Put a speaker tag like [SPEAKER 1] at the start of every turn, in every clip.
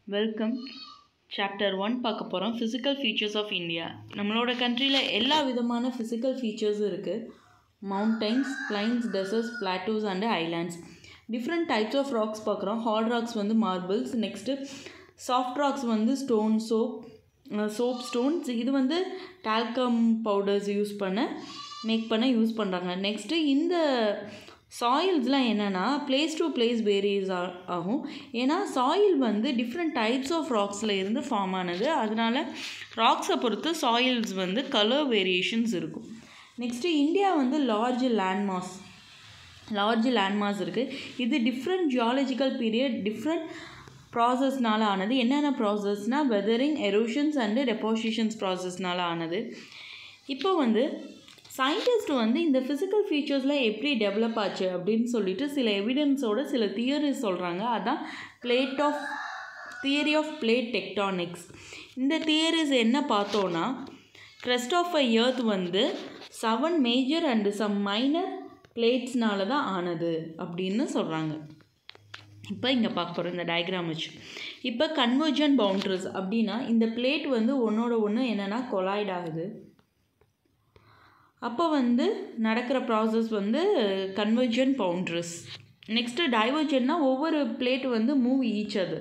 [SPEAKER 1] welcome chapter one பார்க்க போகிறோம் physical features of India நம்மளோட கண்ட்ரியில் எல்லா விதமான ஃபிசிக்கல் ஃபீச்சர்ஸும் இருக்குது mountains plains deserts plateaus and islands different types of rocks பார்க்குறோம் ஹார்ட் ராக்ஸ் வந்து மார்பிள்ஸ் நெக்ஸ்ட்டு சாஃப்ட் ராக்ஸ் வந்து ஸ்டோன் சோப் சோப் ஸ்டோன்ஸ் இது வந்து டால்கம் பவுடர்ஸ் யூஸ் பண்ண மேக் பண்ண யூஸ் பண்ணுறாங்க நெக்ஸ்ட்டு இந்த சாயில்ஸ்லாம் என்னென்னா பிளேஸ் டு பிளேஸ் வேரியஸ் ஆகும் ஏன்னா சாயில் வந்து டிஃப்ரெண்ட் டைப்ஸ் ஆஃப் ராக்ஸில் இருந்து ஃபார்ம் ஆனது அதனால் ராக்ஸை பொறுத்து சாயில்ஸ் வந்து கலர் வேரியேஷன்ஸ் இருக்கும் நெக்ஸ்ட்டு இந்தியா வந்து லார்ஜ் லேண்ட்மாஸ் லார்ஜ் லேண்ட்மாஸ் இருக்குது இது டிஃப்ரெண்ட் ஜியாலஜிக்கல் பீரியட் டிஃப்ரெண்ட் ப்ராசஸ்னால ஆனது என்னென்ன ப்ராசஸ்னால் வெதரிங் எரோஷன்ஸ் அண்டு டெபாசிஷன்ஸ் ப்ராசஸ்னால ஆனது இப்போ வந்து சயின்டிஸ்ட் வந்து இந்த ஃபிசிக்கல் ஃபீச்சர்ஸில் எப்படி டெவலப் ஆச்சு அப்படின்னு சொல்லிட்டு சில எவிடன்ஸோட சில தியரிஸ் சொல்கிறாங்க அதான் plate of theory of plate tectonics இந்த தியரிஸ் என்ன பார்த்தோன்னா க்ரெஸ்ட் ஆஃப் அ எர்த் வந்து seven major and some minor பிளேட்ஸ்னால தான் ஆனது அப்படின்னு சொல்கிறாங்க இப்போ இங்கே பார்க்க போகிறோம் இந்த டயக்ராம் வச்சு இப்போ கன்வர்ஜன் பவுண்ட்ரிஸ் அப்படின்னா இந்த பிளேட் வந்து ஒன்றோட ஒன்று என்னென்னா கொலாய்ட் ஆகுது அப்போ வந்து நடக்கிற ப்ராசஸ் வந்து கன்வர்ஜன் பவுண்ட்ரிஸ் நெக்ஸ்ட்டு டைவர்ஜன்னா ஒவ்வொரு பிளேட் வந்து மூவ் ஈச் அது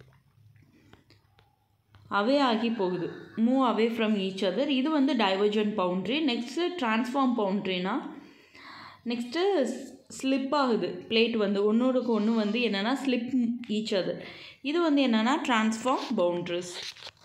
[SPEAKER 1] அவே ஆகி போகுது move away from each other இது வந்து டைவர்ஜன் பவுண்ட்ரி நெக்ஸ்ட்டு ட்ரான்ஸ்ஃபார்ம் பவுண்ட்ரினா நெக்ஸ்ட்டு ஸ்லிப் ஆகுது பிளேட் வந்து ஒன்றோடுக்கு ஒன்று வந்து என்னென்னா ஸ்லிப் ஈச் அதர் இது வந்து என்னென்னா ட்ரான்ஸ்ஃபார்ம் பவுண்ட்ரிஸ்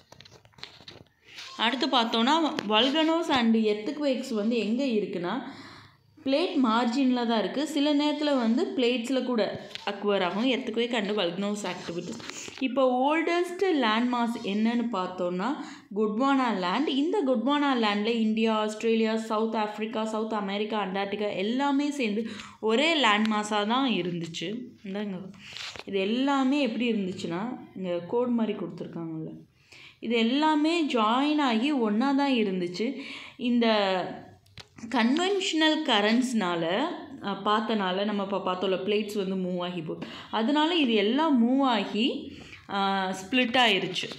[SPEAKER 1] அடுத்து பார்த்தோன்னா வல்கனோஸ் அண்டு எர்த்துக்வேக்ஸ் வந்து எங்கே இருக்குன்னா பிளேட் மார்ஜினில் தான் இருக்குது சில நேரத்தில் வந்து பிளேட்ஸில் கூட அக்வர் ஆகும் எர்த்துக்வேக் அண்டு வல்கனோஸ் ஆக்டிவிட்டிஸ் இப்போ ஓல்டஸ்ட் லேண்ட் மாஸ் என்னன்னு பார்த்தோன்னா குட்வானா லேண்ட் இந்த குட்வானா லேண்டில் India Australia South Africa South America Antarctica எல்லாமே சேர்ந்து ஒரே லேண்ட் மாஸாக தான் இருந்துச்சு இந்தாங்க இது எல்லாமே எப்படி இருந்துச்சுன்னா இங்கே கோட் மாதிரி கொடுத்துருக்காங்கல்ல இது எல்லாமே ஜாயின் ஆகி ஒன்றா தான் இருந்துச்சு இந்த கன்வென்ஷனல் கரண்ட்ஸ்னால பார்த்தனால நம்ம இப்போ பார்த்தோம்ல பிளேட்ஸ் வந்து மூவ் ஆகி போகுது அதனால இது எல்லாம் மூவ் ஆகி ஸ்ப்ளிட் ஆயிருச்சு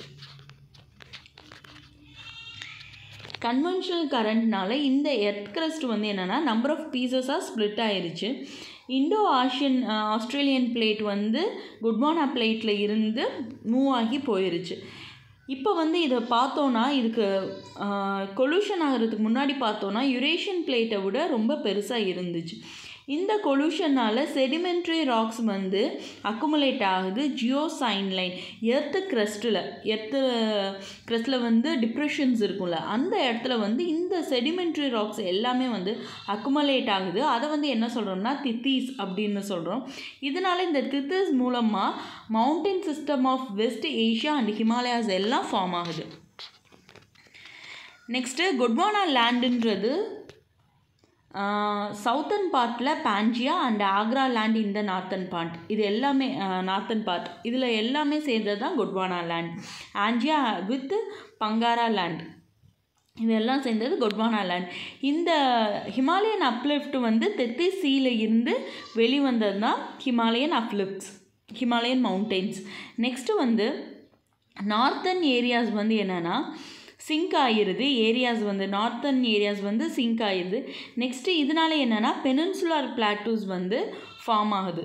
[SPEAKER 1] கன்வென்ஷனல் கரண்ட்னால இந்த எர்த் கிரஸ்ட் வந்து என்னென்னா நம்பர் ஆஃப் பீசஸாக ஸ்ப்ளிட் ஆயிருச்சு இண்டோ ஆஷியன் ஆஸ்திரேலியன் பிளேட் வந்து குட்வானா பிளேட்டில் இருந்து மூவ் ஆகி போயிருச்சு இப்போ வந்து இதை பார்த்தோன்னா இதுக்கு கொலூஷன் ஆகிறதுக்கு முன்னாடி பார்த்தோன்னா யுரேஷியன் பிளேட்டை விட ரொம்ப பெருசாக இருந்துச்சு இந்த கொலூஷனால் செடிமெண்ட்ரி ராக்ஸ் வந்து அக்குமுலேட் ஆகுது ஜியோசைன் லைன் எர்த்து கிரஸ்ட்டில் எர்த்து கிரஸ்ட்டில் வந்து டிப்ரெஷன்ஸ் இருக்கும்ல அந்த இடத்துல வந்து இந்த செடிமெண்ட்ரி ராக்ஸ் எல்லாமே வந்து அக்குமுலேட் ஆகுது அதை வந்து என்ன சொல்கிறோம்னா தித்தீஸ் அப்படின்னு சொல்கிறோம் இதனால் இந்த தித்தீஸ் மூலமாக mountain system of West Asia and Himalayas எல்லாம் ஃபார்ம் ஆகுது நெக்ஸ்ட்டு குட்வானா லேண்டுன்றது சவுத்தன் பார்ட்டில் பாஞ்சியா அண்ட் ஆக்ரா லேண்ட் இந்த நார்த்தன் பார்ட் இது எல்லாமே நார்த்தன் பார்ட் இதில் எல்லாமே சேர்ந்தது தான் குட்வானா லேண்ட் ஆஞ்சியா வித் பங்காரா லேண்ட் இதெல்லாம் சேர்ந்தது குட்வானா லேண்ட் இந்த ஹிமாலயன் அப்லிஃப்ட் வந்து தெத்தி சீல இருந்து வெளிவந்தது தான் Himalayan uplifts Himalayan mountains next வந்து நார்த்தன் ஏரியாஸ் வந்து என்னென்னா சிங்க் ஆகிருது ஏரியாஸ் வந்து நார்த்தன் ஏரியாஸ் வந்து சிங்க் ஆகிருது நெக்ஸ்ட்டு இதனால என்னென்னா பெனின்சுலார் பிளாட்டூஸ் வந்து ஃபார்ம் ஆகுது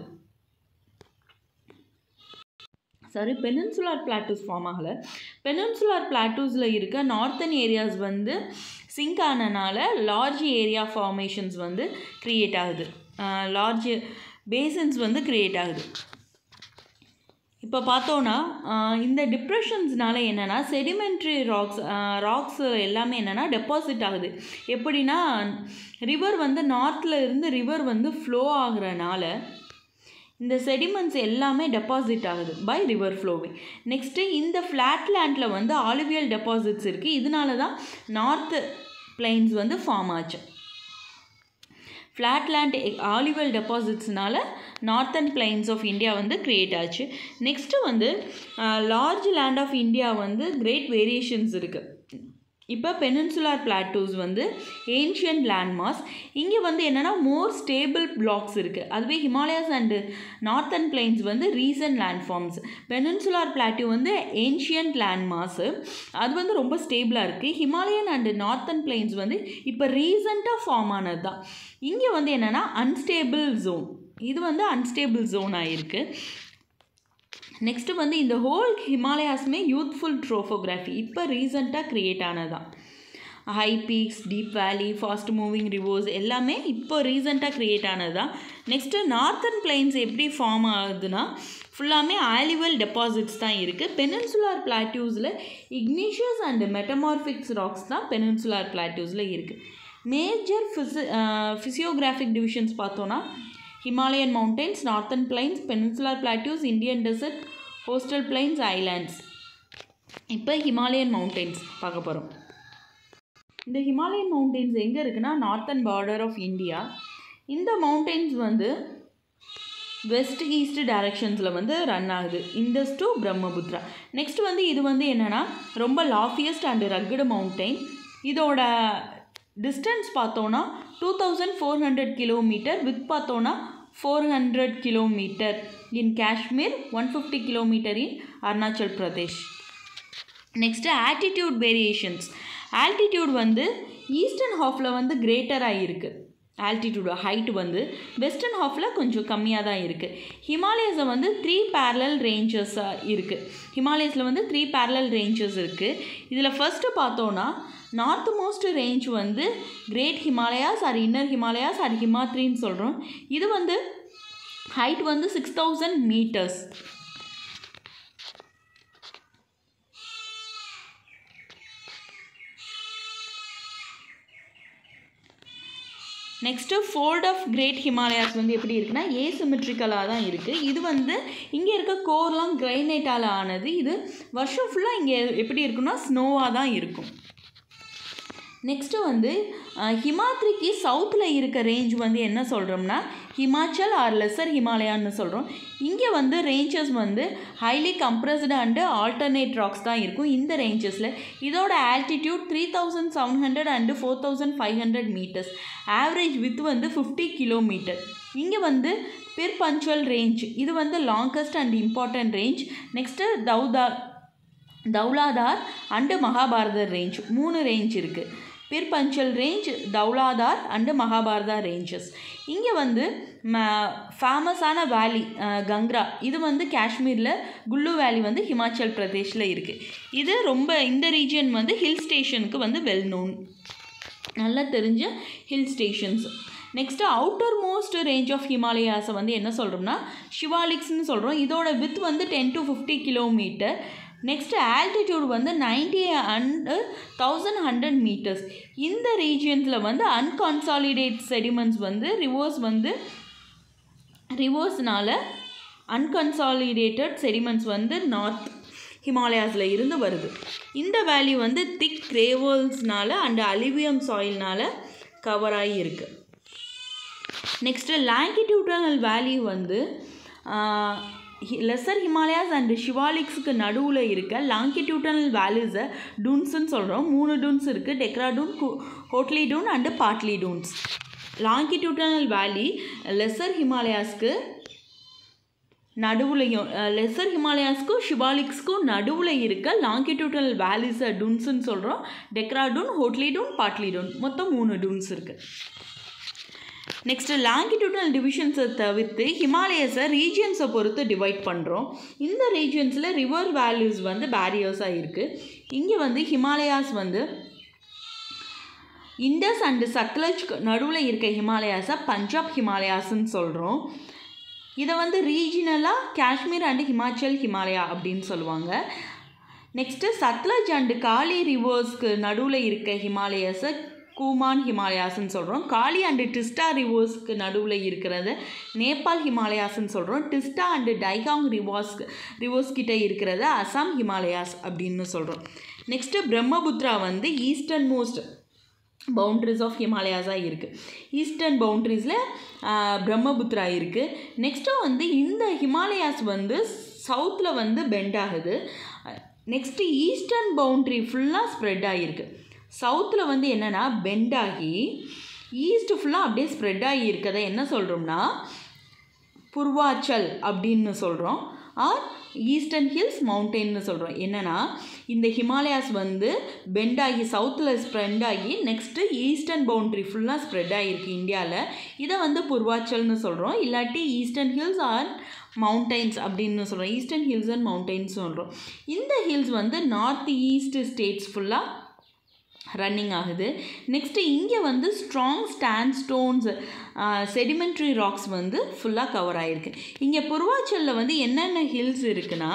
[SPEAKER 1] சாரி பெனின்சுலார் பிளாட்டூஸ் ஃபார்ம் ஆகலை பெனின்சுலார் பிளாட்டூஸில் இருக்க நார்த்தன் ஏரியாஸ் வந்து சிங்க் ஆனனால லார்ஜ் ஏரியா ஃபார்மேஷன்ஸ் வந்து க்ரியேட் ஆகுது லார்ஜ் பேசன்ஸ் வந்து க்ரியேட் ஆகுது இப்போ பார்த்தோன்னா இந்த டிப்ரெஷன்ஸ்னால என்னென்னா செடிமெண்ட்ரி ராக்ஸ் ராக்ஸ் எல்லாமே என்னென்னா டெபாசிட் ஆகுது எப்படின்னா ரிவர் வந்து நார்த்தில் இருந்து ரிவர் வந்து ஃப்ளோ ஆகுறனால இந்த செடிமெண்ட்ஸ் எல்லாமே டெபாசிட் ஆகுது பை ரிவர் ஃப்ளோவிங் நெக்ஸ்ட்டு இந்த ஃப்ளாட் லேண்டில் வந்து ஆலிவியல் டெபாசிட்ஸ் இருக்குது இதனால தான் நார்த்து பிளைன்ஸ் வந்து ஃபார்ம் ஆச்சு ஃப்ளாட்லேண்ட் ஆலிவல் டெபாசிட்ஸ்னால நார்த்தன் பிளைன்ஸ் ஆஃப் இந்தியா வந்து க்ரியேட் ஆச்சு நெக்ஸ்ட்டு வந்து லார்ஜ் லேண்ட் ஆஃப் இந்தியா வந்து கிரேட் வேரியேஷன்ஸ் இருக்குது இப்போ பெனின்சுலார் பிளாட்டூஸ் வந்து ஏன்ஷியன்ட் லேண்ட்மாஸ் இங்கே வந்து என்னென்னா மோர் ஸ்டேபிள் பிளாக்ஸ் இருக்குது அதுவே ஹிமாலயாஸ் அண்டு நார்த்தன் பிளைன்ஸ் வந்து ரீசன்ட் லேண்ட்ஃபார்ம்ஸ் பெனின்சுலார் பிளாட்டூ வந்து ஏன்ஷியன்ட் லேண்ட்மாஸு அது வந்து ரொம்ப ஸ்டேபிளாக இருக்குது ஹிமாலயன் அண்டு நார்த்தன் பிளைன்ஸ் வந்து இப்போ ரீசண்டாக ஃபார்ம் ஆனது தான் இங்கே வந்து என்னென்னா அன்ஸ்டேபிள் ஜோன் இது வந்து அன்ஸ்டேபிள் ஜோன் ஆகிருக்கு நெக்ஸ்ட்டு வந்து இந்த ஹோல் ஹிமாலயாஸுமே யூத்ஃபுல் ட்ரோஃபோகிராஃபி இப்போ ரீசண்டாக க்ரியேட் ஆனதான் high peaks deep valley fast moving rivers எல்லாமே இப்போ ரீசெண்டாக க்ரியேட் ஆனது தான் நெக்ஸ்ட்டு நார்த்தன் பிளைன்ஸ் எப்படி ஃபார்ம் ஆகுதுன்னா ஃபுல்லாமே ஆலிவல் டெபாசிட்ஸ் தான் இருக்குது பெனின்சுலார் பிளாட்யூஸில் இக்னிஷியஸ் அண்ட் மெட்டமார்பிக்ஸ் ராக்ஸ் தான் பெனின்சுலார் பிளாட்யூஸில் இருக்குது மேஜர் ஃபிசி ஃபிசியோகிராஃபிக் டிவிஷன்ஸ் பார்த்தோன்னா Himalayan mountains northern plains peninsular plateaus Indian desert coastal plains islands இப்போ ஹிமாலயன் மவுண்டன்ஸ் பார்க்க போகிறோம் இந்த ஹிமாலயன் மவுண்டன்ஸ் எங்கே இருக்குன்னா நார்த்தன் பார்டர் ஆஃப் இந்தியா இந்த மவுண்டன்ஸ் வந்து வெஸ்ட் ஈஸ்ட் டைரக்ஷன்ஸில் வந்து ரன் ஆகுது இண்டஸ் டு பிரம்மபுத்ரா நெக்ஸ்ட் வந்து இது வந்து என்னென்னா ரொம்ப லாஃபியஸ்ட் அண்ட் ரக்குடு மவுண்டைன் இதோட டிஸ்டன்ஸ் பார்த்தோன்னா two thousand four hundred kilometre width பார்த்தோன்னா four hundred kilometre in Kashmir one fifty kilometre in Arunachal Pradesh next altitude variations altitude வந்து ஈஸ்டர்ன் ஹாஃபில் வந்து கிரேட்டராக இருக்குது ஆல்டிடியூட் ஹைட் வந்து வெஸ்டர்ன் ஹாஃபில் கொஞ்சம் கம்மியாக தான் இருக்குது ஹிமாலயஸை வந்து த்ரீ பேரலல் ரேஞ்சஸாக இருக்குது ஹிமாலயஸில் வந்து த்ரீ பேரலல் ரேஞ்சஸ் இருக்குது இதில் ஃபஸ்ட்டு பார்த்தோன்னா நார்த் மோஸ்ட் ரேஞ்ச் வந்து great Himalayas or inner Himalayas or ஹிமாத்ரின்னு சொல்கிறோம் இது வந்து ஹைட் வந்து six thousand metres next fold of great Himalayas வந்து எப்படி இருக்குன்னா ஏசிமெட்ரிக்கலாக தான் இருக்குது இது வந்து இங்கே இருக்க கோர்லாம் கிரைனைட்டால் ஆனது இது வருஷம் ஃபுல்லாக இங்கே எப்படி இருக்குன்னா ஸ்னோவாக தான் இருக்கும் நெக்ஸ்ட்டு வந்து ஹிமாத்ரிக்கு சவுத்தில் இருக்க ரேஞ்ச் வந்து என்ன சொல்கிறோம்னா ஹிமாச்சல் ஆர் லெசர் ஹிமாலயான்னு சொல்கிறோம் இங்கே வந்து ரேஞ்சஸ் வந்து highly compressed and alternate rocks தான் இருக்கும் இந்த ரேஞ்சஸில் இதோட altitude three thousand seven hundred and four thousand five hundred metres average width வந்து ஃபிஃப்டி கிலோமீட்டர் இங்கே வந்து பிர் பஞ்சுவல் ரேஞ்ச் இது வந்து longest and important range next தௌதா தௌலாதார் அண்டு மகாபாரதர் ரேஞ்ச் மூணு ரேஞ்ச் இருக்குது Pir Panjal range Dhauladhar and Mahabharata ranges இங்கே வந்து ம ஃபேமஸான வேலி கங்ரா இது வந்து காஷ்மீரில் குல்லு வேலி வந்து ஹிமாச்சல் பிரதேஷில் இருக்குது இது ரொம்ப இந்த ரீஜியன் வந்து ஹில் ஸ்டேஷனுக்கு வந்து வெல் நோன் நல்லா தெரிஞ்ச hill stations next outer most range of ஹிமாலயாஸை வந்து என்ன சொல்கிறோம்னா ஷிவாலிக்ஸ்னு சொல்கிறோம் இதோட வித் வந்து ten to fifty kilometre next altitude வந்து ninety and thousand hundred metres இந்த ரீஜியன்ஸில் வந்து அன்கான்சாலிடேட் செடிமெண்ட்ஸ் வந்து ரிவர்ஸ் வந்து ரிவர்ஸ்னால் அன்கன்சாலிடேட்டட் செடிமெண்ட்ஸ் வந்து நார்த் ஹிமாலயாஸில் இருந்து வருது இந்த வேல்யூ வந்து திக் கிரேவல்ஸ்னால அண்ட் அலிவியம் சாயில்னால் கவர் ஆகி இருக்கு நெக்ஸ்ட்டு லாங்கிடியூட்டனல் வேல்யூ வந்து லெசர் ஹிமாலயாஸ் அண்ட் ஷிவாலிக்ஸுக்கு நடுவில் இருக்க லாங்கிடியூட்டனல் வேல்யூஸை டூன்ஸ்ன்னு சொல்கிறோம் மூணு டூன்ஸ் இருக்குது டெக்ராடூன் ஹோட்லி டூன் அண்டு பாட்லி டூன்ஸ் லாங்கிடியூட்டனல் வேலி லெசர் ஹிமாலயாஸ்க்கு நடுவுலையும் லெசர் ஹிமாலயாஸ்க்கும் ஷிவாலிக்ஸ்க்கும் நடுவில் இருக்க லாங்கிடியூட்டனல் வேலிஸை டூன்ஸ்ன்னு சொல்கிறோம் டெக்ராடூன் ஹோட்லி டூன் பாட்லி டூன் மொத்தம் மூணு டூன்ஸ் இருக்குது நெக்ஸ்ட்டு லாங்கிடியூட்டனல் டிவிஷன்ஸை தவிர்த்து ஹிமாலயஸை ரீஜியன்ஸை பொறுத்து டிவைட் பண்ணுறோம் இந்த ரீஜியன்ஸில் ரிவர் வேல்யூஸ் வந்து பேரியர்ஸாக இருக்குது இங்கே வந்து ஹிமாலயாஸ் வந்து இண்டஸ் அண்டு சட்லஜ் நடுவில் இருக்க ஹிமாலயாஸை பஞ்சாப் ஹிமாலயாஸ்ன்னு சொல்கிறோம் இதை வந்து ரீஜினலாக காஷ்மீர் அண்டு ஹிமாச்சல் ஹிமாலயா அப்படின்னு சொல்லுவாங்க நெக்ஸ்ட்டு சட்லஜ் அண்டு காலி ரிவர்ஸ்க்கு நடுவில் இருக்க ஹிமாலயாஸை கூமான் ஹிமாலயாஸ்ன்னு சொல்கிறோம் காளி அண்டு டிஸ்டா ரிவர்ஸ்க்கு நடுவில் இருக்கிறது நேபாள் ஹிமாலயாஸ்ன்னு சொல்கிறோம் டிஸ்டா அண்டு டைகாங் ரிவாஸ் ரிவர்ஸ் கிட்ட இருக்கிறது அசாம் ஹிமாலயாஸ் அப்படின்னு சொல்கிறோம் நெக்ஸ்ட்டு பிரம்மபுத்ரா வந்து ஈஸ்டர்ன் மோஸ்ட் பவுண்ட்ரிஸ் ஆஃப் ஹிமாலயாஸாக இருக்குது ஈஸ்டர்ன் பவுண்ட்ரிஸில் பிரம்மபுத்ரா இருக்குது நெக்ஸ்ட்டு வந்து இந்த ஹிமாலயாஸ் வந்து சவுத்தில் வந்து பெண்ட் ஆகுது நெக்ஸ்ட்டு ஈஸ்டர்ன் பவுண்ட்ரி ஃபுல்லாக ஸ்ப்ரெட் ஆகிருக்கு சவுத்தில் வந்து என்னென்னா பெண்ட் ஆகி ஈஸ்ட் ஃபுல்லாக அப்படியே ஸ்ப்ரெட் ஆகி இருக்கதை என்ன சொல்கிறோம்னா புர்வாச்சல் அப்படின்னு சொல்கிறோம் ஆர் ஈஸ்டர்ன் ஹில்ஸ் மவுண்டெயின்னு சொல்கிறோம் என்னென்னா இந்த ஹிமாலயாஸ் வந்து பெண்ட் ஆகி சவுத்தில் ஸ்ப்ரெட் ஆகி நெக்ஸ்ட்டு ஈஸ்டர்ன் பவுண்ட்ரி ஃபுல்லாக ஸ்ப்ரெட் ஆகிருக்கு இந்தியாவில் இதை வந்து புர்வாச்சல்னு சொல்கிறோம் இல்லாட்டி ஈஸ்டர்ன் ஹில்ஸ் ஆர் மவுண்டைன்ஸ் அப்படின்னு சொல்கிறோம் ஈஸ்டர்ன் ஹில்ஸ் அண்ட் மவுண்டைன்ஸ் சொல்கிறோம் இந்த ஹில்ஸ் வந்து நார்த் ஈஸ்ட் ஸ்டேட்ஸ் ஃபுல்லாக ரன்னிங் ஆகுது நெக்ஸ்ட்டு இங்கே வந்து strong stand stones sedimentary rocks வந்து ஃபுல்லாக கவர் ஆகிருக்கு இங்கே புருவாச்சலில் வந்து என்னென்ன ஹில்ஸ் இருக்குன்னா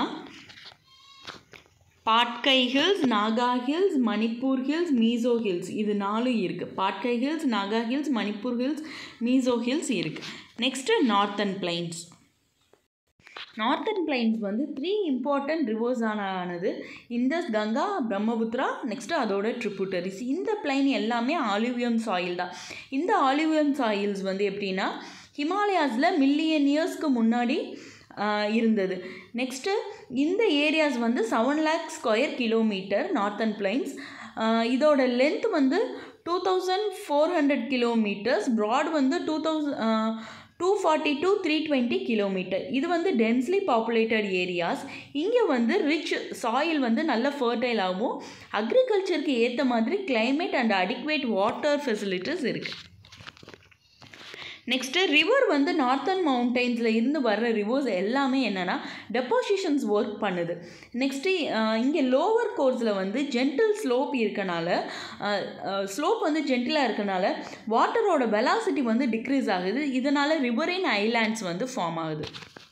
[SPEAKER 1] Patkai hills Naga hills Manipur hills Mizo hills இது நாலும் இருக்குது Patkai hills Naga hills Manipur hills Mizo hills இருக்குது next northern plains northern plains வந்து த்ரீ இம்பார்ட்டன்ட் ரிவர்ஸ் ஆனது இந்தஸ் கங்கா பிரம்மபுத்ரா நெக்ஸ்ட்டு அதோட ட்ரிபுட்டரிஸ் இந்த பிளைன் எல்லாமே ஆலிவியம் சாயில் தான் இந்த ஆலிவியம் சாயில்ஸ் வந்து எப்படின்னா ஹிமாலயாஸில் மில்லியன் இயர்ஸ்க்கு முன்னாடி இருந்தது நெக்ஸ்ட்டு இந்த ஏரியாஸ் வந்து seven lakh square kilometre northern plains இதோட லென்த் வந்து two thousand four hundred kilometres broad வந்து two thousand two forty two three twenty kilometre இது வந்து டென்ஸ்லி பாப்புலேட்டட் ஏரியாஸ் இங்கே வந்து ரிச் சாயில் வந்து நல்ல ஃபர்டைல் ஆகும் அக்ரிகல்ச்சருக்கு ஏற்ற மாதிரி climate and adequate water facilities next நெக்ஸ்ட்டு ரிவர் வந்து நார்த்தன் மவுண்டைன்ஸில் இருந்து வர்ற ரிவர்ஸ் எல்லாமே என்னென்னா டெபாசிஷன்ஸ் ஒர்க் பண்ணுது நெக்ஸ்ட்டு இங்கே லோவர் கோர்ஸில் வந்து ஜென்டில் ஸ்லோப் இருக்கனால ஸ்லோப் வந்து ஜென்டிலாக இருக்கனால வாட்டரோட வெலாசிட்டி வந்து டிக்ரீஸ் ஆகுது இதனால் ரிவரின் ஐலாண்ட்ஸ் வந்து ஃபார்ம் ஆகுது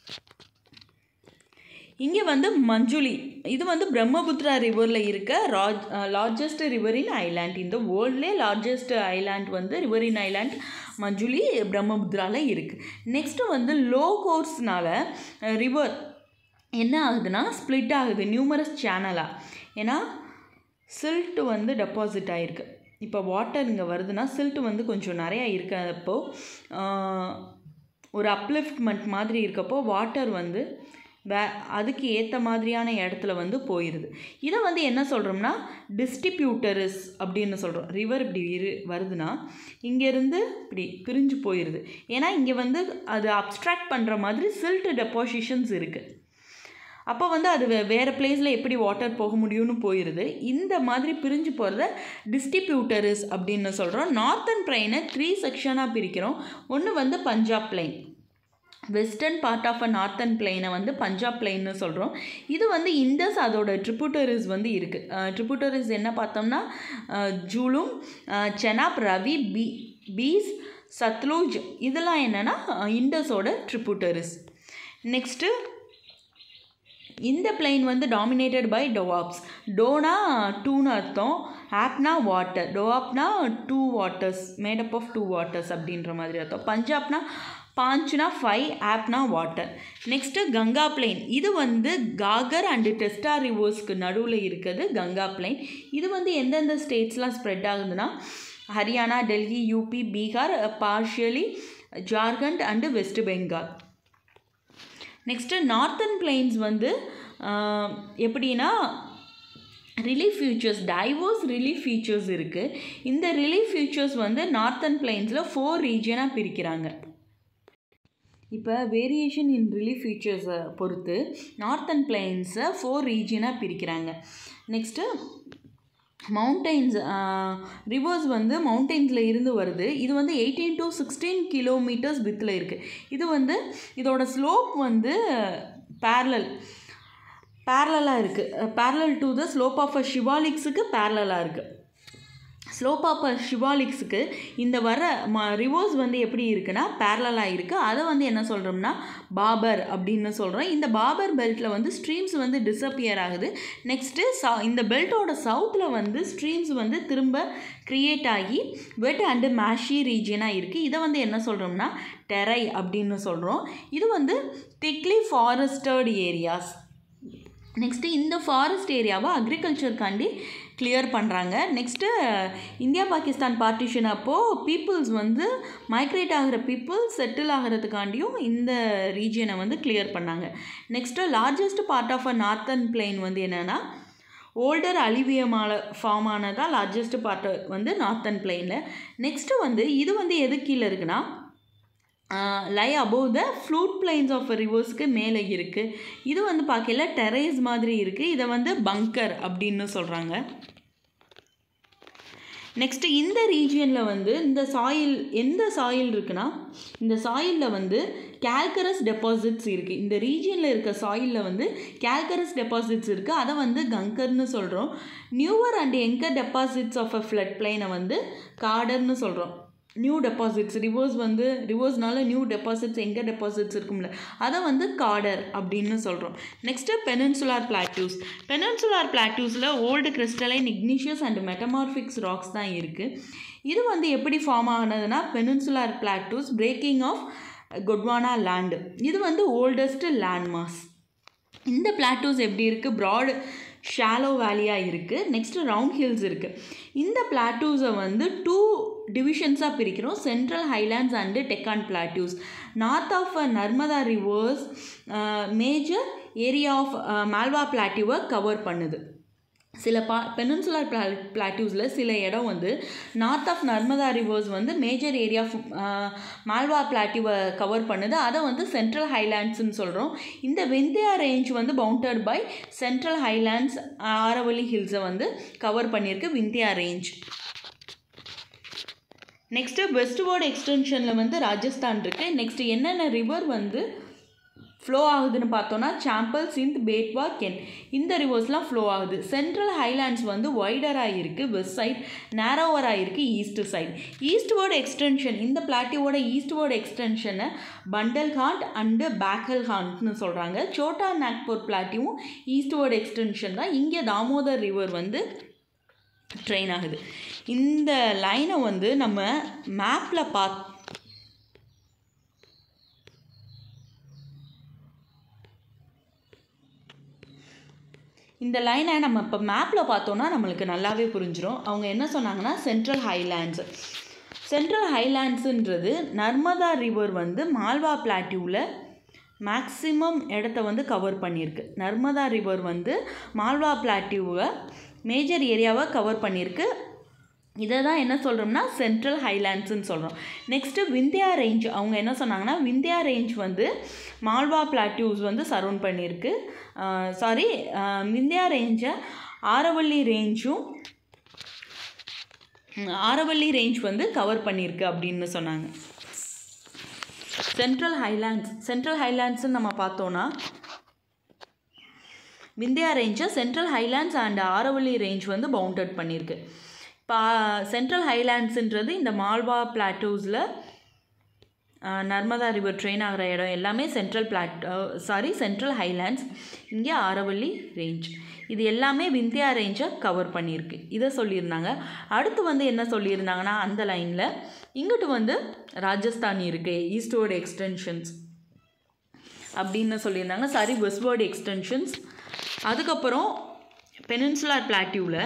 [SPEAKER 1] இங்கே வந்து மஞ்சுளி இது வந்து பிரம்மபுத்ரா ரிவரில் இருக்க ராஜ் லார்ஜஸ்ட் ரிவரின் ஐலாண்ட் இந்த வேர்ல்ட்லே லார்ஜஸ்ட் ஐலாண்ட் வந்து ரிவரின் ஐலாண்ட் மஞ்சுளி பிரம்மபுத்ராவில் இருக்குது நெக்ஸ்ட்டு வந்து லோ கோர்ஸ்னால ரிவர் என்ன ஆகுதுன்னா ஸ்ப்ளிட் ஆகுது நியூமரஸ் சேனலாக ஏன்னா சில்ட்டு வந்து டெபாசிட் ஆகிருக்கு இப்போ வாட்டர் இங்கே வருதுன்னா சில்ட்டு வந்து கொஞ்சம் நிறையா இருக்கிறப்போ ஒரு அப்லிஃப்ட்மெண்ட் மாதிரி இருக்கப்போ வாட்டர் வந்து வே அதுக்கு ஏற்ற மாதிரியான இடத்துல வந்து போயிடுது இதை வந்து என்ன சொல்கிறோம்னா டிஸ்ட்ரிபியூட்டர்ஸ் அப்படின்னு சொல்கிறோம் ரிவர் இப்படி இரு வருதுன்னா இங்கேருந்து இப்படி பிரிஞ்சு போயிடுது ஏன்னா இங்கே வந்து அது அப்ட்ராக்ட் பண்ணுற மாதிரி சில்ட் டெபாசிஷன்ஸ் இருக்குது அப்போ வந்து அது வே வேறு பிளேஸில் எப்படி வாட்டர் போக முடியும்னு போயிடுது இந்த மாதிரி பிரிஞ்சு போகிறத டிஸ்ட்ரிபியூட்டர்ஸ் அப்படின்னு சொல்கிறோம் நார்த்தன் பிளைனை த்ரீ செக்ஷனாக பிரிக்கிறோம் ஒன்று வந்து Punjab plain western part of a northern பிளெயினை வந்து பஞ்சாப் பிளெயின்னு சொல்கிறோம் இது வந்து இண்டஸ் அதோட ட்ரிபுட்டரிஸ் வந்து இருக்குது ட்ரிபுட்டரிஸ் என்ன பார்த்தோம்னா ஜூலும் செனாப் ரவி பி பீஸ் சத்லூஜ் இதெல்லாம் என்னென்னா இண்டஸோட ட்ரிபுட்டரிஸ் நெக்ஸ்ட்டு இந்த பிளெயின் வந்து டாமினேட்டட் பை டோவாப்ஸ் டோனா டூன்னு அர்த்தம் ஆப்னா வாட்டர் டோவாப்னா two waters made up of two waters அப்படின்ற மாதிரி அர்த்தம் பஞ்சாப்னா பாஞ்சுனா ஃபைவ் ஆப்னா வாட்டர் நெக்ஸ்ட்டு கங்கா பிளைன் இது வந்து காகர் அண்டு டெஸ்டா ரிவர்ஸ்க்கு நடுவில் இருக்கிறது கங்கா பிளைன் இது வந்து எந்தெந்த ஸ்டேட்ஸ்லாம் ஸ்ப்ரெட் ஆகுதுன்னா Haryana Delhi UP Bihar partially Jharkhand and West Bengal next northern plains வந்து எப்படின்னா relief features diverse relief features இருக்குது இந்த ரிலீஃப் ஃபியூச்சர்ஸ் வந்து நார்த்தன் பிளைன்ஸில் ஃபோர் ரீஜனாக பிரிக்கிறாங்க இப்போ வேரியேஷன் இன் ரிலீஃப் ஃபீச்சர்ஸை பொறுத்து நார்த்தன் பிளைன்ஸை ஃபோர் ரீஜனாக பிரிக்கிறாங்க நெக்ஸ்ட்டு மவுண்டெயின்ஸ் ரிவர்ஸ் வந்து மவுண்டெயின்ஸில் இருந்து வருது இது வந்து எயிட்டீன் டு சிக்ஸ்டீன் கிலோமீட்டர்ஸ் வித்தில் இருக்குது இது வந்து இதோட ஸ்லோப் வந்து பேரலல் பேரலாக இருக்குது parallel to the slope of a ஷிவாலிக்ஸுக்கு பேரலாக இருக்குது ஸ்லோப் ஆஃப் அ ஷிவாலிக்ஸுக்கு இந்த வர ம ரிவர்ஸ் வந்து எப்படி இருக்குன்னா பேரலாக இருக்குது அதை வந்து என்ன சொல்கிறோம்னா பாபர் அப்படின்னு சொல்கிறோம் இந்த பாபர் பெல்ட்டில் வந்து ஸ்ட்ரீம்ஸ் வந்து டிஸப்பியர் ஆகுது நெக்ஸ்ட்டு ச இந்த பெல்ட்டோட சவுத்தில் வந்து ஸ்ட்ரீம்ஸ் வந்து திரும்ப க்ரியேட் ஆகி வெட் அண்டு மேஷி ரீஜியனாக இருக்குது இதை வந்து என்ன சொல்கிறோம்னா டெரை அப்படின்னு சொல்கிறோம் இது வந்து திக்லி ஃபாரஸ்டட் ஏரியாஸ் நெக்ஸ்ட்டு இந்த ஃபாரஸ்ட் ஏரியாவை அக்ரிகல்ச்சருக்காண்டி கிளியர் பண்ணுறாங்க நெக்ஸ்ட்டு இந்தியா பாகிஸ்தான் பார்ட்டிஷன் அப்போது பீப்புள்ஸ் வந்து மைக்ரேட் ஆகிற பீப்புள்ஸ் செட்டில் ஆகிறதுக்காண்டியும் இந்த ரீஜியனை வந்து கிளியர் பண்ணாங்க next largest part of a northern plain வந்து என்னென்னா ஓல்டர் அலிவியமால ஃபார்ம் ஆனதா லார்ஜஸ்ட் பார்ட் வந்து நார்த்தன் பிளெயினில் நெக்ஸ்ட்டு வந்து இது வந்து எது கீழே இருக்குன்னா lie above the flood plains of ரிவர்ஸ்க்கு மேலே இருக்குது இது வந்து பார்க்கல டெரேஸ் மாதிரி இருக்குது இதை வந்து பங்கர் அப்படின்னு சொல்கிறாங்க நெக்ஸ்ட்டு இந்த ரீஜியனில் வந்து இந்த சாயில் எந்த சாயில் இருக்குன்னா இந்த சாயிலில் வந்து கேல்கரஸ் டெபாசிட்ஸ் இருக்குது இந்த ரீஜியனில் இருக்க சாயிலில் வந்து கேல்கரஸ் டெபாசிட்ஸ் இருக்குது அதை வந்து கங்கர்னு சொல்கிறோம் newer and younger deposits of a flood பிளைனை வந்து காடர்னு சொல்கிறோம் நியூ டெபாசிட்ஸ் ரிவர்ஸ் வந்து ரிவர்ஸ்னால நியூ டெபாசிட்ஸ் எங்கே டெபாசிட்ஸ் இருக்கும்ல அதை வந்து காடர் அப்படின்னு சொல்கிறோம் நெக்ஸ்ட்டு பெனன்சுலார் பிளாட்டூஸ் பெனன்சுலார் பிளாட்டூஸில் old crystalline igneous and metamorphics rocks தான் இருக்குது இது வந்து எப்படி ஃபார்ம் ஆனதுன்னா peninsular plateaus breaking off Gondwana land இது வந்து ஓல்டஸ்ட் லேண்ட்மாஸ் இந்த பிளாட்டூஸ் எப்படி இருக்குது ப்ராடு ஷாலோ வேலியாக இருக்குது நெக்ஸ்ட்டு ரவுண்ட் ஹில்ஸ் இருக்குது இந்த பிளாட்டூஸை வந்து டூ டிவிஷன்ஸாக பிரிக்கிறோம் central highlands and Deccan plateaus north of Narmada rivers major area of Malwa பிளாட்டியூவை கவர் பண்ணுது சில பா பெனன்சுலர் பிளா பிளாட்டியூஸில் சில இடம் வந்து நார்த் ஆஃப் நர்மதா ரிவர்ஸ் வந்து மேஜர் ஏரியா ஆஃப் மால்வா பிளாட்டியூவை கவர் பண்ணுது அதை வந்து சென்ட்ரல் ஹைலாண்ட்ஸ்னு சொல்கிறோம் இந்த விந்தியா ரேஞ்ச் வந்து bounded by central highlands Aravalli ஹில்ஸை வந்து கவர் பண்ணியிருக்கு விந்தியா ரேஞ்ச் நெக்ஸ்ட்டு வெஸ்ட்வேர்டு எக்ஸ்டென்ஷனில் வந்து ராஜஸ்தான் இருக்குது நெக்ஸ்ட்டு என்னென்ன ரிவர் வந்து ஃப்ளோ ஆகுதுன்னு பார்த்தோன்னா சாம்பல் சிந்த் பேட்வா கென் இந்த ரிவர்ஸ்லாம் ஃப்ளோ ஆகுது சென்ட்ரல் ஹைலாண்ட்ஸ் வந்து ஒய்டராக இருக்குது வெஸ்ட் சைட் நேரோவராக இருக்குது ஈஸ்ட் சைட் ஈஸ்ட்வேர்டு எக்ஸ்டென்ஷன் இந்த பிளாட்டியோட ஈஸ்ட்வேர்டு எக்ஸ்டென்ஷனை பண்டல் ஹாண்ட் அண்டு பேக்கல் ஹாண்ட்னு சொல்கிறாங்க சோட்டா நாக்பூர் பிளாட்டியும் ஈஸ்ட்வேர்டு எக்ஸ்டென்ஷன் தான் இங்கே தாமோதர் ரிவர் வந்து ட்ரெயின் ஆகுது இந்த லைனை வந்து நம்ம மேப்பில் பாத் இந்த லைனை நம்ம இப்போ மேப்பில் பார்த்தோன்னா நம்மளுக்கு நல்லாவே புரிஞ்சிடும் அவங்க என்ன சொன்னாங்கன்னா சென்ட்ரல் ஹைலாண்ட்ஸ் சென்ட்ரல் ஹைலாண்ட்ஸுன்றது நர்மதா ரிவர் வந்து மால்வா பிளாட்டியூவில் மேக்ஸிமம் இடத்த வந்து கவர் பண்ணியிருக்கு நர்மதா ரிவர் வந்து மால்வா பிளாட்டியூவை மேஜர் ஏரியாவை கவர் பண்ணியிருக்கு இதை தான் என்ன சொல்கிறோம்னா சென்ட்ரல் ஹைலாண்ட்ஸ்னு சொல்கிறோம் நெக்ஸ்ட்டு விந்தியா ரேஞ்ச் அவங்க என்ன சொன்னாங்கன்னா விந்தியா ரேஞ்ச் வந்து மால்வா பிளாட்டியூஸ் வந்து சரௌண்ட் பண்ணியிருக்கு சாரி விந்தியா ரேஞ்சை ஆரவல்லி ரேஞ்சும் ஆரவல்லி ரேஞ்ச் வந்து கவர் பண்ணியிருக்கு அப்படின்னு சொன்னாங்க சென்ட்ரல் ஹைலாண்ட்ஸ் சென்ட்ரல் ஹைலாண்ட்ஸ்னு நம்ம பார்த்தோன்னா விந்தியா ரேஞ்சை central highlands and Aravalli range வந்து பவுண்டட் பண்ணியிருக்கு இப்போ சென்ட்ரல் ஹைலாண்ட்ஸுன்றது இந்த மால்வா பிளாட்டூஸில் நர்மதா ரிவர் ட்ரெயின் ஆகிற இடம் எல்லாமே சென்ட்ரல் பிளாட் சாரி சென்ட்ரல் ஹைலாண்ட்ஸ் இங்கே ஆரவல்லி ரேஞ்ச் இது எல்லாமே விந்தியா ரேஞ்சை கவர் பண்ணியிருக்கு இதை சொல்லியிருந்தாங்க அடுத்து வந்து என்ன சொல்லியிருந்தாங்கன்னா அந்த லைனில் இங்கிட்டு வந்து ராஜஸ்தான் இருக்குது ஈஸ்ட்வேர்டு எக்ஸ்டென்ஷன்ஸ் அப்படின்னு சொல்லியிருந்தாங்க சாரி வெஸ்ட்வேர்டு எக்ஸ்டென்ஷன்ஸ் அதுக்கப்புறம் பெனின்சுலார் பிளாட்டியூவில்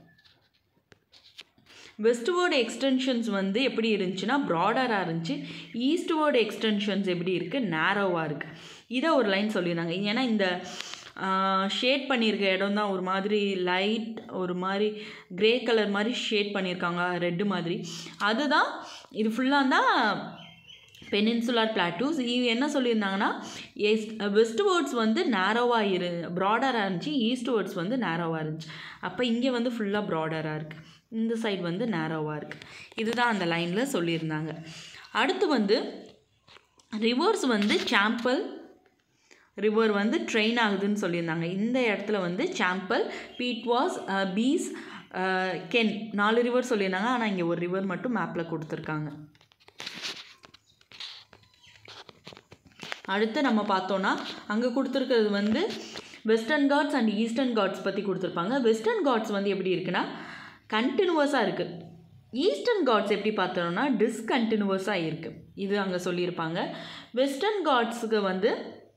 [SPEAKER 1] வெஸ்ட்வேர்டு எக்ஸ்டென்ஷன்ஸ் வந்து எப்படி இருந்துச்சுன்னா ப்ராடராக இருந்துச்சு ஈஸ்ட்வேர்டு எக்ஸ்டென்ஷன்ஸ் எப்படி இருக்குது நேரோவாக இருக்குது இதை ஒரு லைன் சொல்லியிருந்தாங்க ஏன்னா இந்த ஷேட் பண்ணியிருக்க இடம் தான் ஒரு மாதிரி லைட் ஒரு மாதிரி க்ரே கலர் மாதிரி ஷேட் பண்ணியிருக்காங்க ரெட்டு மாதிரி அதுதான் இது ஃபுல்லாக தான் பெனின்சுலார் பிளாட்டூஸ் இது என்ன சொல்லியிருந்தாங்கன்னா எஸ் வெஸ்ட் வேர்ட்ஸ் வந்து நேரோவாக இரு ப்ராடராக இருந்துச்சு ஈஸ்ட் வேர்ட்ஸ் வந்து நேரோவாக இருந்துச்சு அப்போ இங்கே வந்து ஃபுல்லாக ப்ராடராக இருக்குது இந்த சைடு வந்து நேரோவாக இருக்குது இதுதான் அந்த லைனில் சொல்லியிருந்தாங்க அடுத்து வந்து ரிவர்ஸ் வந்து சாம்பல் ரிவர் வந்து ட்ரெயின் ஆகுதுன்னு சொல்லியிருந்தாங்க இந்த இடத்துல வந்து சாம்பல் பீட்வாஸ் பீஸ் கென் நாலு ரிவர் சொல்லியிருந்தாங்க ஆனால் இங்கே ஒரு ரிவர் மட்டும் மேப்பில் கொடுத்துருக்காங்க அடுத்து நம்ம பார்த்தோன்னா அங்கே கொடுத்துருக்கிறது வந்து Western Ghats and Eastern Ghats பற்றி கொடுத்துருப்பாங்க வெஸ்டர்ன் காட்ஸ் வந்து எப்படி இருக்குன்னா கண்டினியூவஸாக இருக்குது ஈஸ்டர்ன் காட்ஸ் எப்படி பார்த்தோம்னா டிஸ்கண்டினியூவஸாக இருக்குது இது அங்கே சொல்லியிருப்பாங்க வெஸ்டர்ன் காட்ஸுக்கு வந்து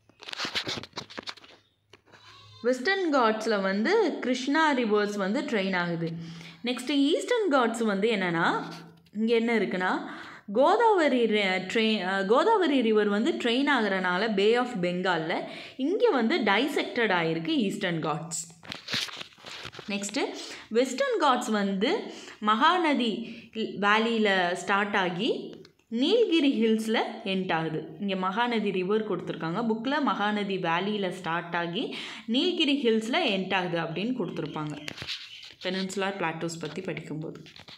[SPEAKER 1] வெஸ்டர்ன் காட்ஸில் வந்து கிருஷ்ணா ரிவர்ஸ் வந்து ட்ரெயின் ஆகுது நெக்ஸ்ட்டு ஈஸ்டர்ன் காட்ஸ் வந்து என்னென்னா இங்கே என்ன இருக்குன்னா கோதாவரி ட்ரெயின் கோதாவரி ரிவர் வந்து ட்ரெயின் ஆகிறனால பே ஆஃப் பெங்காலில் இங்கே வந்து டைசெக்டட் ஆகிருக்கு eastern God's next Western Ghats வந்து மகாநதி வேலியில் ஸ்டார்ட் ஆகி நீல்கிரி ஹில்ஸில் எண்ட் ஆகுது இங்கே மகாநதி ரிவர் கொடுத்துருக்காங்க புக்கில் மகாநதி வேலியில் ஸ்டார்ட் ஆகி நீல்கிரி ஹில்ஸில் எண்ட் ஆகுது அப்படின்னு கொடுத்துருப்பாங்க பெனின்சுலார் பிளாட்டோஸ் பற்றி படிக்கும்போது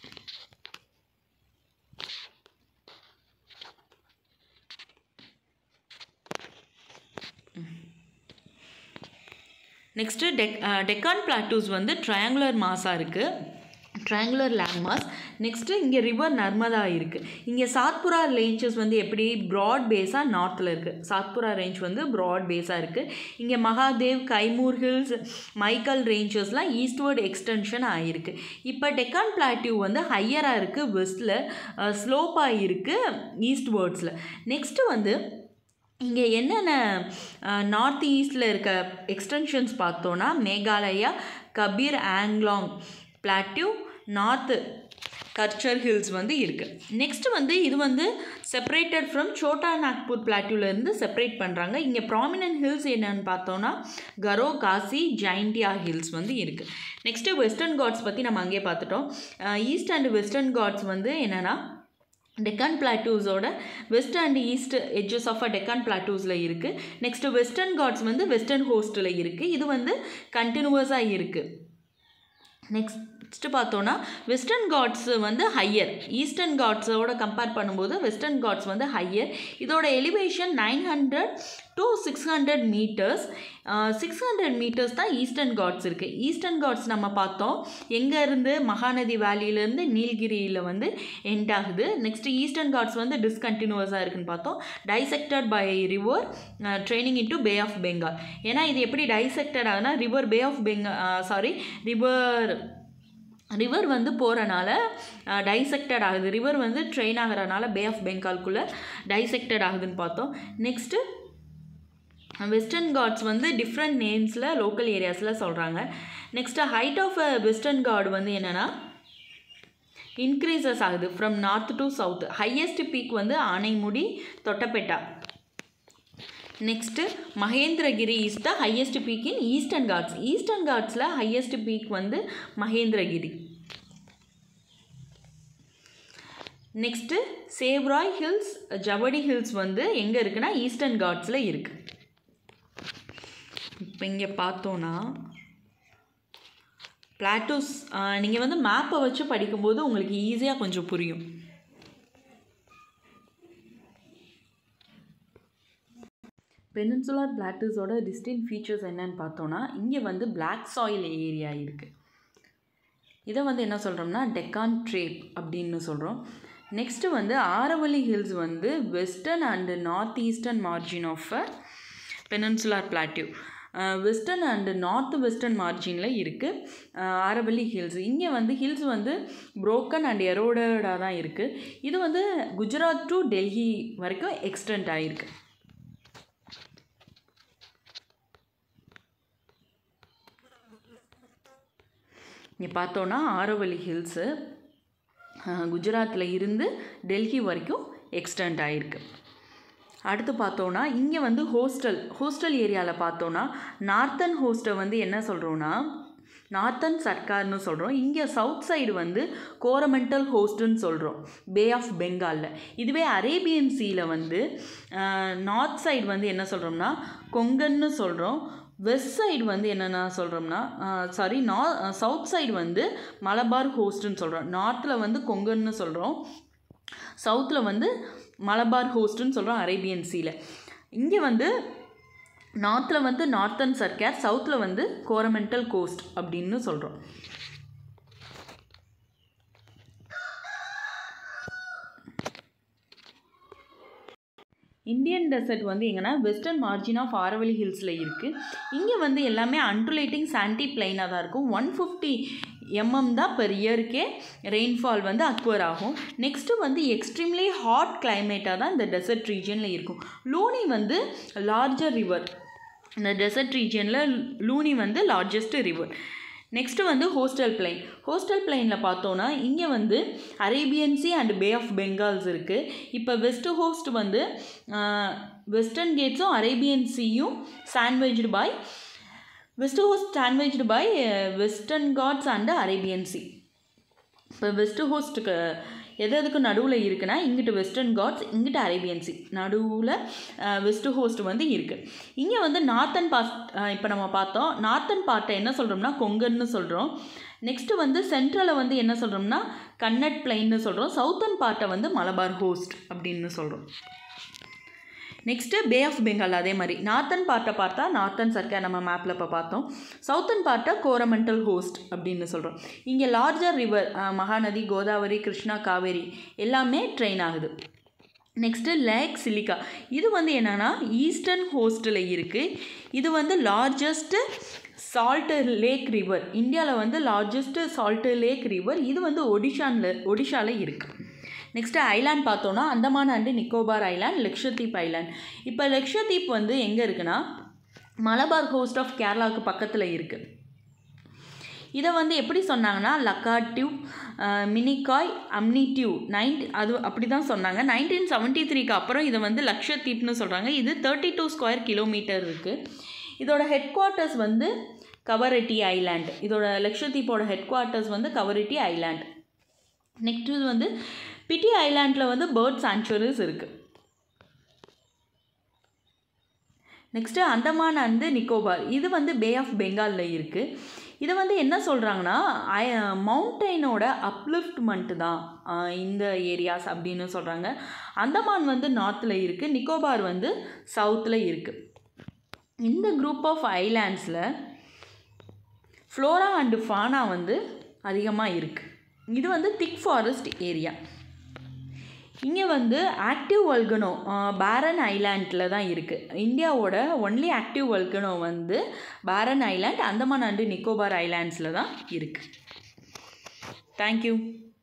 [SPEAKER 1] நெக்ஸ்ட்டு டெக் டெக்கான் பிளாட்டூஸ் வந்து ட்ரையாங்குலர் மாஸாக இருக்குது ட்ரையாங்குலர் லேண்ட் மாஸ் நெக்ஸ்ட்டு இங்கே ரிவர் நர்மதா இருக்குது இங்கே சாத்புரா ரேஞ்சஸ் வந்து எப்படி ப்ராட் பேஸாக நார்த்தில் இருக்குது சாத்புரா ரேஞ்ச் வந்து ப்ராட் பேஸாக இருக்குது இங்கே மகாதேவ் கைமூர் ஹில்ஸ் மைக்கல் ரேஞ்சஸ்லாம் ஈஸ்ட்வர்ட் எக்ஸ்டென்ஷன் ஆகிருக்கு இப்போ டெக்கான் பிளாட்டியூ வந்து ஹையராக இருக்குது வெஸ்ட்டில் ஸ்லோப்பாக இருக்குது ஈஸ்ட்வேர்ட்ஸில் நெக்ஸ்ட்டு வந்து இங்கே என்னென்ன நார்த் ஈஸ்டில் இருக்க எக்ஸ்டென்ஷன்ஸ் பார்த்தோன்னா மேகாலயா கபீர் ஆங்லாங் பிளாட்யூ நார்த்து கர்ச்சர் ஹில்ஸ் வந்து இருக்குது நெக்ஸ்ட் வந்து இது வந்து செப்பரேட்டட் ஃப்ரம் சோட்டா நாக்பூர் பிளாட்யூலேருந்து செப்பரேட் பண்ணுறாங்க இங்கே ப்ராமினன்ட் ஹில்ஸ் என்னன்னு பார்த்தோன்னா கரோ காசி ஜைண்டியா ஹில்ஸ் வந்து இருக்குது நெக்ஸ்ட்டு வெஸ்டர்ன் காட்ஸ் பற்றி நம்ம அங்கேயே பார்த்துட்டோம் ஈஸ்ட் அண்ட் வெஸ்டர்ன் காட்ஸ் வந்து என்னென்னா டெக்கான் பிளாட்டூஸோட west and east edges of a Deccan பிளாட்டூஸில் இருக்குது நெக்ஸ்ட்டு வெஸ்டர்ன் காட்ஸ் வந்து வெஸ்டர்ன் ஹோஸ்ட்டில் இருக்குது இது வந்து கண்டினியூவஸாக இருக்குது நெக்ஸ்ட்டு பார்த்தோன்னா வெஸ்டர்ன் காட்ஸ் வந்து ஹையர் ஈஸ்டர்ன் காட்ஸோட கம்பேர் பண்ணும்போது வெஸ்டர்ன் காட்ஸ் வந்து ஹையர் இதோட elevation nine hundred to six hundred metres six hundred metres தான் ஈஸ்டர்ன் காட்ஸ் இருக்குது ஈஸ்டர்ன் காட்ஸ் நம்ம பார்த்தோம் எங்கேருந்து மகாநதி வேலியிலேருந்து நீல்கிரியில் வந்து எண்ட் ஆகுது நெக்ஸ்ட் ஈஸ்டர்ன் காட்ஸ் வந்து டிஸ்கண்டினியூஸாக இருக்குன்னு பார்த்தோம் dissected by river draining into Bay of Bengal ஏன்னா இது எப்படி டைசெக்டட் ஆகுதுன்னா river Bay of Bengal sorry river river வந்து போகிறனால டைசெக்டட் ஆகுது ரிவர் வந்து ட்ரெயின் ஆகிறனால பே ஆஃப் பெங்கால்குள்ளே டைசெக்டட் ஆகுதுன்னு பார்த்தோம் நெக்ஸ்ட்டு வெஸ்டர்ன் காட்ஸ் வந்து டிஃப்ரெண்ட் நேம்ஸில் லோக்கல் ஏரியாஸில் சொல்கிறாங்க next height of a Western Ghat வந்து என்னென்னா இன்க்ரீசஸ் ஆகுது from north to south highest peak வந்து Anamudi Doddabetta next Mahendragiri is the highest peak in Eastern Ghats ஈஸ்டர்ன் காட்ஸில் ஹையஸ்ட் பீக் வந்து Mahendragiri next Shevaroy hills Javadi hills வந்து எங்கே இருக்குன்னா ஈஸ்டர்ன் காட்ஸில் இருக்குது இப்போ இங்கே பார்த்தோன்னா பிளாட்டூஸ் நீங்கள் வந்து மேப்பை வச்சு படிக்கும்போது உங்களுக்கு ஈஸியாக கொஞ்சம் புரியும் பெனின்சுலார் பிளாட்டூஸோட டிஸ்டின் ஃபீச்சர்ஸ் என்னன்னு பார்த்தோன்னா இங்கே வந்து பிளாக் சாயில் ஏரியா இருக்குது இதை வந்து என்ன சொல்கிறோம்னா டெக்கான் ட்ரேப் அப்படின்னு சொல்கிறோம் நெக்ஸ்ட்டு வந்து ஆரவல்லி ஹில்ஸ் வந்து western and north eastern margin of a peninsular plateau western and north western மார்ஜினில் இருக்குது ஆரவல்லி ஹில்ஸ் இங்கே வந்து ஹில்ஸ் வந்து புரோக்கன் அண்ட் எரோடடாக தான் இருக்குது இது வந்து குஜராத் டு டெல்லி வரைக்கும் எக்ஸ்டெண்ட் ஆகிருக்கு இங்கே பார்த்தோன்னா ஆரவல்லி ஹில்ஸு குஜராத்தில் இருந்து டெல்லி வரைக்கும் எக்ஸ்டெண்ட் ஆகிருக்கு அடுத்து பார்த்தோன்னா இங்கே வந்து ஹோஸ்டல் ஹோஸ்டல் ஏரியாவில் பார்த்தோன்னா நார்த்தன் ஹோஸ்டை வந்து என்ன சொல்கிறோன்னா நார்த்தன் சர்க்கார்னு சொல்கிறோம் இங்கே சவுத் சைடு வந்து கோரமெண்டல் ஹோஸ்ட்டுன்னு சொல்கிறோம் பே ஆஃப் பெங்காலில் இதுவே அரேபியன் சீயில் வந்து நார்த் சைடு வந்து என்ன சொல்கிறோம்னா கொங்கன்னு சொல்கிறோம் வெஸ்ட் சைடு வந்து என்னென்ன சொல்கிறோம்னா சாரி நா சவுத் சைடு வந்து மலபார் ஹோஸ்ட்டுன்னு சொல்கிறோம் நார்த்தில் வந்து கொங்கன்னு சொல்கிறோம் சவுத்தில் வந்து மலபார் ஹோஸ்ட்டுன்னு சொல்கிறோம் அரேபியன் சீல இங்கே வந்து நார்த்தில் வந்து நார்த்தன் சர்க்கார் சவுத்தில் வந்து கோரமெண்டல் கோஸ்ட் அப்படின்னு சொல்கிறோம் இந்தியன் டெசர்ட் வந்து எங்கன்னா வெஸ்டர்ன் மார்ஜின் ஆஃப் ஆரவலி ஹில்ஸில் இருக்குது இங்கே வந்து எல்லாமே அன்டுலேட்டிங் சாண்டி பிளைனாக தான் இருக்கும் ஒன் ஃபிஃப்டி எம்எம் தான் பெர் இயருக்கே ரெயின்ஃபால் வந்து அக்வர் ஆகும் நெக்ஸ்ட்டு வந்து எக்ஸ்ட்ரீம்லி ஹாட் கிளைமேட்டாக தான் இந்த டெசர்ட் ரீஜனில் இருக்கும் லூனி வந்து லார்ஜர் ரிவர் இந்த டெசர்ட் ரீஜனில் லூனி வந்து லார்ஜஸ்ட் ரிவர் நெக்ஸ்ட்டு வந்து ஹோஸ்டல் பிளைன் ஹோஸ்டல் பிளைனில் பார்த்தோன்னா இங்கே வந்து Arabian sea and Bay of Bengals இருக்குது இப்போ வெஸ்ட் ஹோஸ்ட் வந்து வெஸ்டர்ன் கேட்ஸும் அரேபியன் சீயும் sandwiched by west coast sandwiched by Western Ghats and Arabian sea இப்போ வெஸ்ட் ஹோஸ்ட்டுக்கு எது எதுக்கு நடுவில் இருக்குன்னா இங்கிட்டு வெஸ்டர்ன் காட்ஸ் இங்கிட்டு அரேபியன் சி நடுவில் வெஸ்ட் ஹோஸ்ட் வந்து இருக்குது இங்கே வந்து நார்த்தன் பாஸ்ட் இப்போ நம்ம பார்த்தோம் நார்த்தன் பார்ட்டை என்ன சொல்கிறோம்னா கொங்கன்னு சொல்கிறோம் நெக்ஸ்ட்டு வந்து சென்ட்ரலை வந்து என்ன சொல்கிறோம்னா கன்னட் பிளைன்னு சொல்கிறோம் சவுத்தன் பார்ட்டை வந்து மலபார் ஹோஸ்ட் அப்படின்னு சொல்கிறோம் நெக்ஸ்ட்டு பே ஆஃப் பெங்கால் அதே மாதிரி நார்த்தன் பார்ட்டை பார்த்தா நார்த்தன் சர்க்கார் நம்ம மேப்பில் இப்போ பார்த்தோம் சவுத்தன் பார்ட்டை கோரமெண்டல் ஹோஸ்ட் அப்படின்னு சொல்கிறோம் இங்கே லார்ஜர் ரிவர் மகாநதி கோதாவரி கிருஷ்ணா காவேரி எல்லாமே ட்ரெயின் ஆகுது நெக்ஸ்ட்டு லேக் சிலிக்கா இது வந்து என்னென்னா ஈஸ்டர்ன் ஹோஸ்ட்டில் இருக்குது இது வந்து லார்ஜஸ்ட்டு சால்ட்டு லேக் ரிவர் இந்தியாவில் வந்து லார்ஜஸ்ட்டு சால்ட்டு லேக் ரிவர் இது வந்து ஒடிஷானில் ஒடிஷாவில் இருக்குது நெக்ஸ்ட்டு ஐலாண்ட் பார்த்தோன்னா Andaman and Nicobar island Lakshadweep island இப்போ லக்ஷதீப் வந்து எங்கே இருக்குன்னா மலபார் ஹோஸ்ட் ஆஃப் கேரளாவுக்கு பக்கத்தில் இருக்குது இதை வந்து எப்படி சொன்னாங்கன்னா லக்கா டியூப் மினிகாய் அம்னி டியூப் நைன் அது அப்படி தான் சொன்னாங்க நைன்டீன் செவன்ட்டி த்ரீக்கு அப்புறம் இதை வந்து லக்ஷதீப்னு சொல்கிறாங்க இது தேர்ட்டி டூ ஸ்கொயர் கிலோமீட்டர் இருக்குது இதோட ஹெட் குவார்ட்டர்ஸ் வந்து கவரெட்டி ஐலாண்ட் இதோட லக்ஷதீப்போட ஹெட் குவார்ட்டர்ஸ் வந்து கவரெட்டி ஐலாண்ட் நெக்ஸ்ட்டு வந்து பிட்டி ஐலாண்டில் வந்து பேர்ட் சாங்சுவரிஸ் இருக்குது நெக்ஸ்ட்டு அந்தமான் அண்டு நிக்கோபார் இது வந்து பே ஆஃப் பெங்காலில் இருக்குது இதை வந்து என்ன சொல்கிறாங்கன்னா மவுண்டெயினோட அப்லிஃப்ட்மெண்ட்டு தான் இந்த ஏரியாஸ் அப்படின்னு சொல்கிறாங்க அந்தமான் வந்து நார்த்தில் இருக்குது நிக்கோபார் வந்து சவுத்தில் இருக்குது இந்த குரூப் ஆஃப் ஐலாண்ட்ஸில் ஃப்ளோரா அண்டு ஃபானா வந்து அதிகமாக இருக்குது இது வந்து திக் ஃபாரஸ்ட் ஏரியா இங்கே வந்து ஆக்டிவ் வல்கனோ பேரன் ஐலாண்டில் தான் இருக்குது இந்தியாவோட ஒன்லி ஆக்டிவ் வல்கனோ வந்து Barren Island Andaman and Nicobar ஐலாண்ட்ஸில் தான் இருக்குது தேங்க்யூ